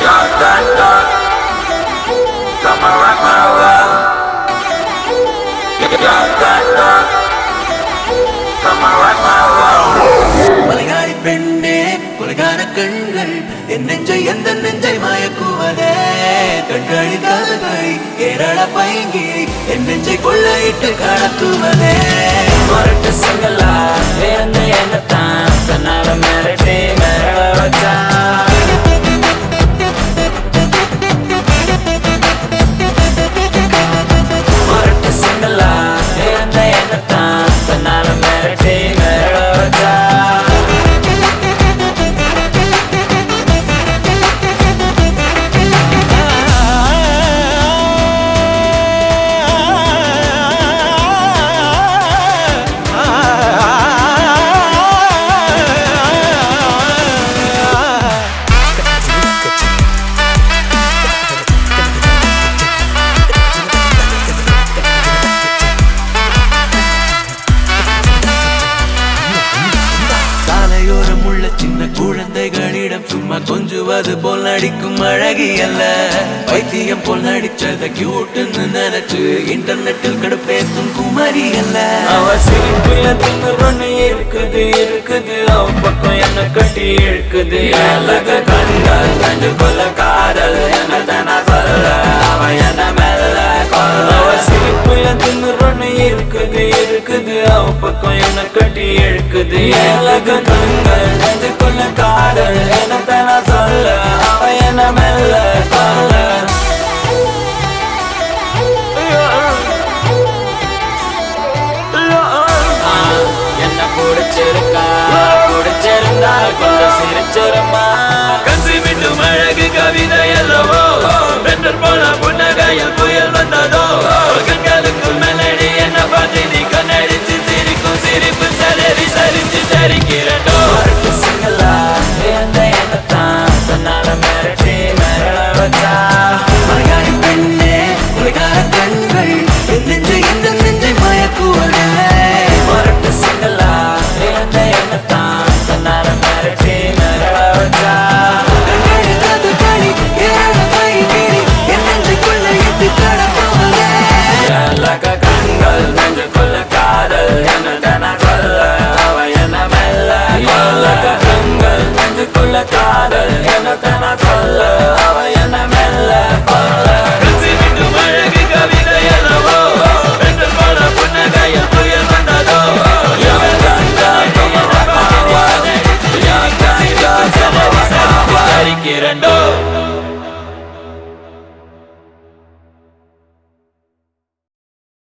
Dog, dog, dog. Come and rock my world. Dog, dog, dog. Come and rock my world. Malayali பெண்ணே கொலைகார கண்கள் என் நெஞ்சை எந்த நெஞ்சை மயக்குவதே கண்களின் காதல்களை கேரள பைங்கி என் நெஞ்சை கொள்ளையிட்டு கடத்துவதே மரட்டு சங்கலா வேந்த என்னத்தான் தன்னால மிரட்டி மிரள வச்சான் மரட்டு சங்கலா வேந்த என்னத்தான் தன்னால மிரட்டி மிரள வச்சான் சாலையோரம் உள்ள சின்ன குழந்தைகளிடம் சும்மா கொஞ்சுவது போல் நடிக்கும் அழகி அல்ல வைத்தியம் போல் நடிச்சத கியூட்னு நினைச்சு இன்டர்நெட்டில் கடுப்பேத்தும் குமரி அல்ல அவ சிரிப்புல திமிரொன்னு இருக்குது இருக்குது அவ பக்கம் என்ன கட்டி இழுக்குது அழக கண்கள் கண்டு கொள்ள காதல் என்ன தானா சொல்ல அவ என்ன மெல்ல கொல்ல அவ சிரிப்புல திமிரொன்னு இருக்குது இருக்குது அவ பக்கம் என்ன கட்டி இழுக்குது அழக கண்கள் கண்டு கொள்ள காதல் என்ன தானா சொல்ல அவ என்ன மெல்ல கொல்ல என்ன பிடிச்சிருக்கா பிடிச்சிருந்தா கொஞ்சம் சிரிச்சிருமா கசி விட்டும் அழகு கவிதை அல்லவோ பெற்றல் போல புன்னகையில் புயல் வந்ததோ கண்களுக்கு மெலடி என்ன பார்த்து நீ கண்ணடிச்சு சிரிக்கும் சிரிப்பு சரி சரிச்சு சரிக்கிறதோ சிங்களா எந்த என்னத்தான் தன்னால மிரட்டி மிரள வச்சா மலையாளி பெண்ணே கொலைகார கண்கள் என் நெஞ்சை எந்த நெஞ்சை மயக்குவதே மரட்டு சிங்களா எந்த என்னத்தான் தன்னால மிரட்டி மிரள வச்சா கண்களில் காதல்களை கேரள பைங்கிரி என் நெஞ்சை கொள்ளையிட்டு கடத்துவதே அழக கண்கள் நெஞ்சுக்குள்ள காதல் என்ன தானா சொல்ல அவ என்ன மெல்ல அழக கண்கள் நெஞ்சுக்குள்ள காதல் என்ன தானா சொல்ல அவ என்ன மெல்ல கொல்ல கசி விட்டும் அழகு கவிதை அல்லவோ பெண்கள் போல புன்னகையில் புயல் வந்ததோ யார் கண்டா யார் கண்டா சரிக்கிறண்டோ